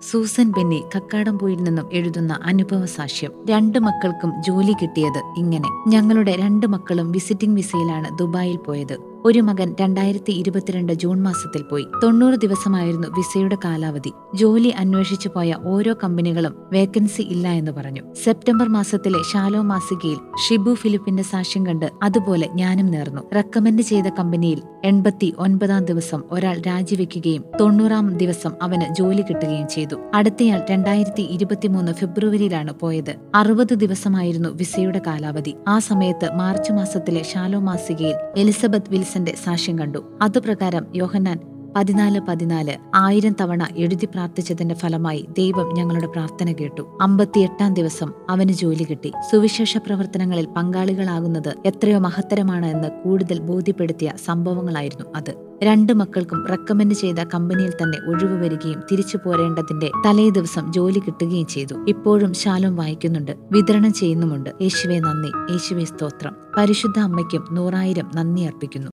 Susan Benny Kakkadampoyil നിന്നും എഴുതുന്ന അനുഭവ സാക്ഷ്യം രണ്ട് മക്കൾക്കും ജോലി കിട്ടിയത് ഇങ്ങനെ ഞങ്ങളുടെ രണ്ട് മക്കളും വിസിറ്റിംഗ് വിസയിലാണ് ദുബായിൽ പോയത് ഒരു മകൻ രണ്ടായിരത്തി ഇരുപത്തിരണ്ട് ജൂൺ മാസത്തിൽ പോയി തൊണ്ണൂറ് ദിവസമായിരുന്നു വിസയുടെ കാലാവധി ജോലി അന്വേഷിച്ചു പോയ ഓരോ കമ്പനികളും വേക്കൻസി ഇല്ല എന്ന് പറഞ്ഞു സെപ്റ്റംബർ മാസത്തിലെ ഷാലോ മാസികയിൽ ഷിബു ഫിലിപ്പിന്റെ സാക്ഷ്യം കണ്ട് അതുപോലെ ഞാനും നേർന്നു റെക്കമെൻഡ് ചെയ്ത കമ്പനിയിൽ എൺപത്തി ഒൻപതാം ദിവസം ഒരാൾ രാജിവെക്കുകയും തൊണ്ണൂറാം ദിവസം അവന് ജോലി കിട്ടുകയും ചെയ്തു അടുത്തയാൾ രണ്ടായിരത്തി ഇരുപത്തിമൂന്ന് ഫെബ്രുവരിയിലാണ് പോയത് അറുപത് ദിവസമായിരുന്നു വിസയുടെ കാലാവധി ആ സമയത്ത് മാർച്ച് മാസത്തിലെ ഷാലോ മാസികയിൽ എലിസബത്ത് വിൽസന്റെ സാക്ഷ്യം കണ്ടു അതുപ്രകാരം യോഹന്നാൻ പതിനാല് പതിനാല് ആയിരം തവണ എഴുതി പ്രാർത്ഥിച്ചതിന്റെ ഫലമായി ദൈവം ഞങ്ങളുടെ പ്രാർത്ഥന കേട്ടു അമ്പത്തിയെട്ടാം ദിവസം അവന് ജോലി കിട്ടി സുവിശേഷ പ്രവർത്തനങ്ങളിൽ പങ്കാളികളാകുന്നത് എത്രയോ മഹത്തരമാണ് എന്ന് കൂടുതൽ ബോധ്യപ്പെടുത്തിയ സംഭവങ്ങളായിരുന്നു അത് രണ്ട് മക്കൾക്കും റെക്കമെൻഡ് ചെയ്ത കമ്പനിയിൽ തന്നെ ഒഴിവ് വരികയും തിരിച്ചു പോരേണ്ടതിന്റെ തലേ ദിവസം ജോലി കിട്ടുകയും ചെയ്തു ഇപ്പോഴും ശാലോം വായിക്കുന്നുണ്ട് വിതരണം ചെയ്യുന്നുമുണ്ട് യേശുവെ നന്ദി യേശുവെ സ്തോത്രം പരിശുദ്ധ അമ്മയ്ക്കും നൂറായിരം നന്ദി അർപ്പിക്കുന്നു